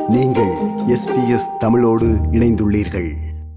நீங்கள் எஸ்பிஎஸ் தமிழோடு இணைந்துள்ளீர்கள்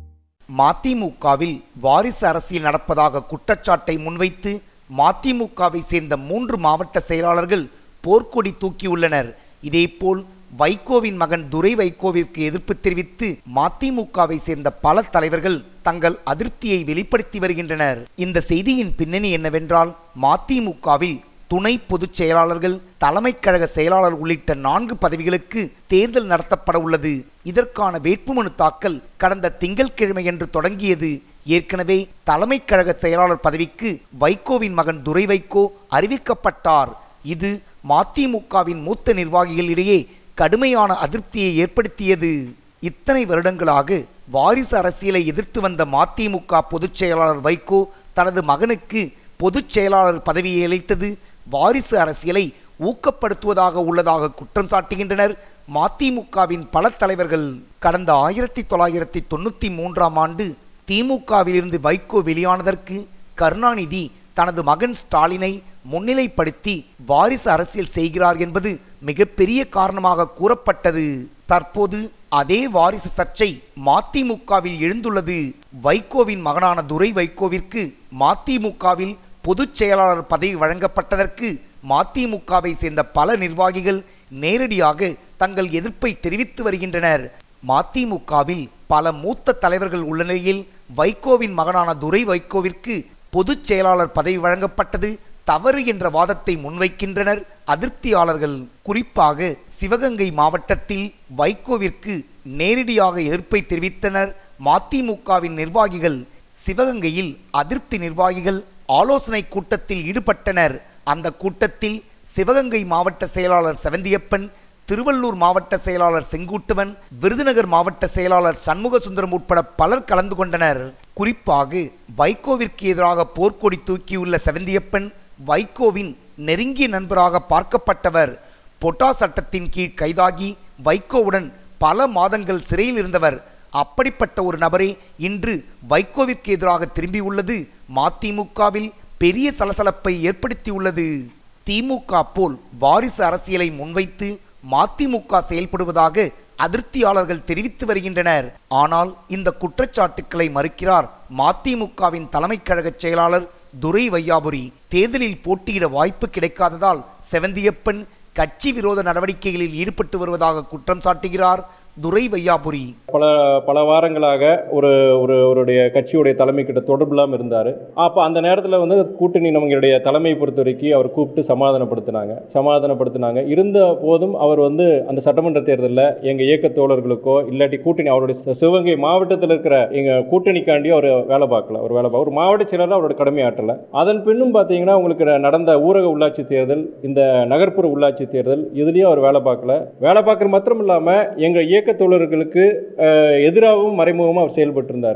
மதிமுகவில் வாரிசு அரசியல் நடப்பதாக குற்றச்சாட்டை முன்வைத்து மதிமுகவை சேர்ந்த மூன்று மாவட்ட செயலாளர்கள் போர்க்கொடி தூக்கியுள்ளனர் இதேபோல் வைகோவின் மகன் துரை வைகோவிற்கு எதிர்ப்பு தெரிவித்து மதிமுகவை சேர்ந்த பல தலைவர்கள் தங்கள் அதிருப்தியை வெளிப்படுத்தி வருகின்றனர் இந்த செய்தியின் பின்னணி என்னவென்றால் மதிமுகவில் துணை பொதுச் செயலாளர்கள் தலைமைக் கழக செயலாளர் உள்ளிட்ட நான்கு பதவிகளுக்கு தேர்தல் நடத்தப்பட உள்ளது இதற்கான வேட்புமனு தாக்கல் கடந்த திங்கட்கிழமையன்று தொடங்கியது ஏற்கனவே தலைமைக் கழக செயலாளர் பதவிக்கு வைகோவின் மகன் துரை வைகோ அறிவிக்கப்பட்டார் இது மதிமுகவின் மூத்த நிர்வாகிகளிடையே கடுமையான அதிருப்தியை ஏற்படுத்தியது இத்தனை வருடங்களாக வாரிசு அரசியலை எதிர்த்து வந்த மதிமுக பொதுச் செயலாளர் வைகோ தனது மகனுக்கு பொதுச் செயலாளர் பதவியை அளித்தது வாரிசு அரசியலை ஊக்கப்படுத்துவதாக உள்ளதாக குற்றம் சாட்டுகின்றனர் மதிமுகவின் பல தலைவர்கள் கடந்த ஆயிரத்தி தொள்ளாயிரத்தி தொண்ணூற்றி மூன்றாம் ஆண்டு திமுகவிலிருந்து வைகோ வெளியானதற்கு கருணாநிதி தனது மகன் ஸ்டாலினை முன்னிலைப்படுத்தி வாரிசு அரசியல் செய்கிறார் என்பது மிகப்பெரிய காரணமாக கூறப்பட்டது தற்போது அதே வாரிசு சர்ச்சை மதிமுகவில் எழுந்துள்ளது வைகோவின் மகனான துரை வைகோவிற்கு மதிமுகவில் பொதுச் செயலாளர் பதவி வழங்கப்பட்டதற்கு மதிமுகவை சேர்ந்த பல நிர்வாகிகள் நேரடியாக தங்கள் எதிர்ப்பை தெரிவித்து வருகின்றனர் மதிமுகவில் பல மூத்த தலைவர்கள் உள்ள நிலையில் வைகோவின் மகனான துரை வைகோவிற்கு பொதுச் செயலாளர் பதவி வழங்கப்பட்டது தவறு என்ற வாதத்தை முன்வைக்கின்றனர் அதிருப்தியாளர்கள் குறிப்பாக சிவகங்கை மாவட்டத்தில் வைகோவிற்கு நேரடியாக எதிர்ப்பை தெரிவித்தனர் மதிமுகவின் நிர்வாகிகள் சிவகங்கையில் அதிருப்தி நிர்வாகிகள் ஆலோசனை கூட்டத்தில் ஈடுபட்டனர் அந்த கூட்டத்தில் சிவகங்கை மாவட்ட செயலாளர் செவந்தியப்பன் திருவள்ளூர் மாவட்ட செயலாளர் செங்குட்டுவன் விருதுநகர் மாவட்ட செயலாளர் சண்முக சுந்தரம் உட்பட பலர் கலந்து கொண்டனர் குறிப்பாக வைகோவிற்கு எதிராக போர்க்கொடி தூக்கியுள்ள செவந்தியப்பன் வைகோவின் நெருங்கிய நண்பராக பார்க்கப்பட்டவர் பொட்டா சட்டத்தின் கீழ் கைதாகி வைகோவுடன் பல மாதங்கள் சிறையில் இருந்தவர் அப்படிப்பட்ட ஒரு நபரே இன்று வைகோவிற்கு எதிராக திரும்பியுள்ளது மதிமுகவில் பெரிய சலசலப்பை ஏற்படுத்தியுள்ளது திமுக போல் வாரிசு அரசியலை முன்வைத்து மதிமுக செயல்படுவதாக அதிருப்தியாளர்கள் தெரிவித்து வருகின்றனர் ஆனால் இந்த குற்றச்சாட்டுக்களை மறுக்கிறார் மதிமுகவின் தலைமைக் கழக செயலாளர் துரை வையாபுரி தேர்தலில் போட்டியிட வாய்ப்பு கிடைக்காததால் செவந்தியப்பன் கட்சி விரோத நடவடிக்கைகளில் ஈடுபட்டு வருவதாக குற்றம் சாட்டுகிறார் துரை வையாபுரி பல பல வாரங்களாக ஒரு ஒரு அவருடைய கட்சியுடைய தலைமை கிட்ட தொடர்பு இல்லாமல் இருந்தார் அப்போ அந்த நேரத்தில் வந்து கூட்டணி நம்மளுடைய தலைமை பொறுத்த வரைக்கும் அவர் கூப்பிட்டு சமாதானப்படுத்தினாங்க சமாதானப்படுத்தினாங்க இருந்த போதும் அவர் வந்து அந்த சட்டமன்ற தேர்தலில் எங்கள் இயக்க தோழர்களுக்கோ இல்லாட்டி கூட்டணி அவருடைய சி- சிவகங்கை மாவட்டத்தில் இருக்கிற எங்கள் கூட்டணிக்காண்டி அவர் வேலை பார்க்கல ஒரு வேலை பார்க்க ஒரு மாவட்ட செயலராக அவரோட கடமை ஆற்றலை அதன் பின்னும் பார்த்தீங்கன்னா உங்களுக்கு நடந்த ஊரக உள்ளாட்சி தேர்தல் இந்த நகர்ப்புற உள்ளாட்சி தேர்தல் இதுலேயும் அவர் வேலை பார்க்கல வேலை பார்க்குறது மாத்திரம் இல்லாமல் எங்கள் இயக்க தோழர்களுக்கு அஹ், எதிராகவும் மறைமுகமாக அவர் செயல்பட்டு இருந்தார்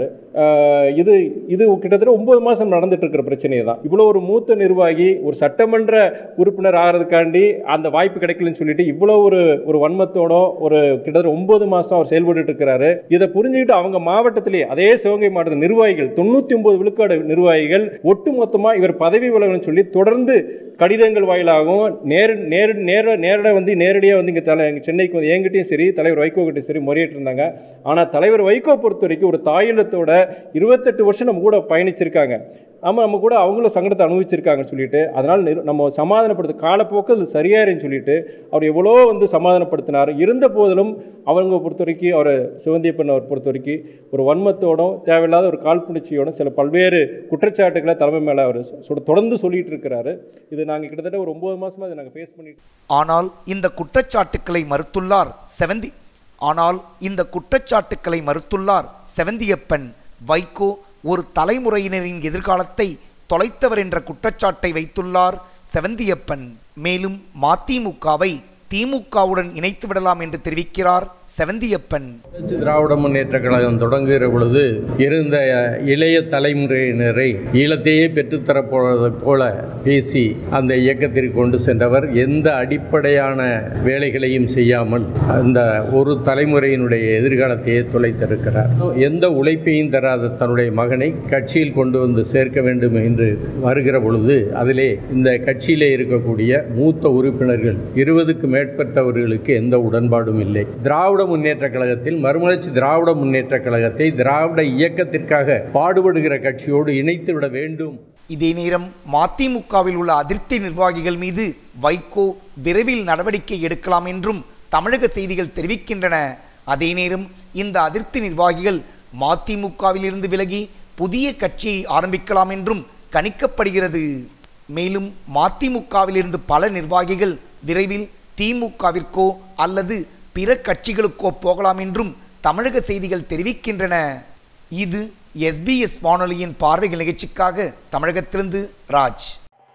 இது இது கிட்டத்தட்ட ஒன்பது மாதம் நடந்துட்டு இருக்கிற பிரச்சனை தான் இவ்வளோ ஒரு மூத்த நிர்வாகி ஒரு சட்டமன்ற உறுப்பினர் ஆகிறதுக்காண்டி அந்த வாய்ப்பு கிடைக்கலன்னு சொல்லிட்டு இவ்வளோ ஒரு ஒரு வன்மத்தோட ஒரு கிட்டத்தட்ட ஒன்பது மாதம் அவர் செயல்பட்டு இருக்கிறாரு இதை புரிஞ்சுக்கிட்டு அவங்க மாவட்டத்திலேயே அதே சிவகங்கை மாவட்ட நிர்வாகிகள் தொண்ணூற்றி ஒன்பது விழுக்காடு நிர்வாகிகள் ஒட்டுமொத்தமாக இவர் பதவி விலகணும்னு சொல்லி தொடர்ந்து கடிதங்கள் வாயிலாகவும் நேர நேர நேர நேரட வந்து நேரடியாக வந்து இங்கே தலை இங்க சென்னைக்கு வந்து என்கிட்டயும் சரி தலைவர் வைகோ கிட்டயும் சரி முறையிட்டு இருந்தாங்க ஆனால் தலைவர் வைகோ பொறுத்த வரைக்கும் ஒரு தாயுள்ளத்தோட இருபத்தெட்டு வருஷம் நம்ம கூட பயணிச்சிருக்காங்க ஆமாம் நம்ம கூட அவங்களும் சங்கடத்தை அனுபவிச்சிருக்காங்கன்னு சொல்லிட்டு அதனால் நிரு- நம்ம சமாதானப்படுத்த காலப்போக்கு அது சரியாயிருன்னு சொல்லிட்டு அவர் எவ்வளோ வந்து சமாதானப்படுத்தினார் இருந்த போதிலும் அவங்க பொறுத்த வரைக்கும் அவர் சிவந்தியப்பன் அவர் பொறுத்த வரைக்கும் ஒரு வன்மத்தோடும் தேவையில்லாத ஒரு காழ்ப்புணர்ச்சியோடும் சில பல்வேறு குற்றச்சாட்டுகளை தலைமை மேலே அவர் சொ- தொடர்ந்து சொல்லிட்டு இருக்கிறாரு இது நாங்கள் கிட்டத்தட்ட ஒரு ஒன்பது மாசமா இதை நாங்கள் ஃபேஸ் பண்ணிட்டு ஆனால் இந்த குற்றச்சாட்டுக்களை மறுத்துள்ளார் செவந்தி ஆனால் இந்த குற்றச்சாட்டுக்களை மறுத்துள்ளார் செவந்தியப்பன் வைகோ ஒரு தலைமுறையினரின் எதிர்காலத்தை தொலைத்தவர் என்ற குற்றச்சாட்டை வைத்துள்ளார் செவந்தியப்பன் மேலும் மதிமுகவை திமுகவுடன் இணைத்து விடலாம் என்று தெரிவிக்கிறார் செவந்தியப்பன் திராவிட முன்னேற்ற கழகம் தொடங்குகிற பொழுது இருந்த இளைய தலைமுறையினரை ஈழத்தையே பெற்றுத்தரப்போவதை போல பேசி அந்த இயக்கத்திற்கு கொண்டு சென்றவர் எந்த அடிப்படையான வேலைகளையும் செய்யாமல் அந்த ஒரு தலைமுறையினுடைய எதிர்காலத்தையே தொலைத்திருக்கிறார் எந்த உழைப்பையும் தராத தன்னுடைய மகனை கட்சியில் கொண்டு வந்து சேர்க்க வேண்டும் என்று வருகிற பொழுது அதிலே இந்த கட்சியிலே இருக்கக்கூடிய மூத்த உறுப்பினர்கள் இருபதுக்கு மேற்பட்டவர்களுக்கு எந்த உடன்பாடும் இல்லை திராவிட திராவிட முன்னேற்றக் கழகத்தில் மறுமலர்ச்சி திராவிட முன்னேற்றக் கழகத்தை திராவிட இயக்கத்திற்காக பாடுபடுகிற கட்சியோடு இணைத்து விட வேண்டும் இதே நேரம் மதிமுகவில் உள்ள அதிருப்தி நிர்வாகிகள் மீது வைகோ விரைவில் நடவடிக்கை எடுக்கலாம் என்றும் தமிழக செய்திகள் தெரிவிக்கின்றன அதே நேரம் இந்த அதிருப்தி நிர்வாகிகள் மதிமுகவில் இருந்து விலகி புதிய கட்சியை ஆரம்பிக்கலாம் என்றும் கணிக்கப்படுகிறது மேலும் மதிமுகவில் இருந்து பல நிர்வாகிகள் விரைவில் திமுகவிற்கோ அல்லது பிற கட்சிகளுக்கோ போகலாம் என்றும் தமிழக செய்திகள் தெரிவிக்கின்றன இது எஸ்பிஎஸ் வானொலியின் பார்வைகள் நிகழ்ச்சிக்காக தமிழகத்திலிருந்து ராஜ்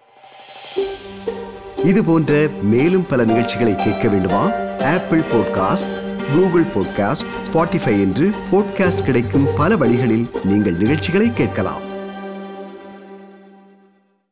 இது போன்ற மேலும் பல நிகழ்ச்சிகளை கேட்க வேண்டுமா Apple podcast Google podcast Spotify என்று பாட்காஸ்ட் கிடைக்கும் பல வழிகளில் நீங்கள் நிகழ்ச்சிகளை கேட்கலாம்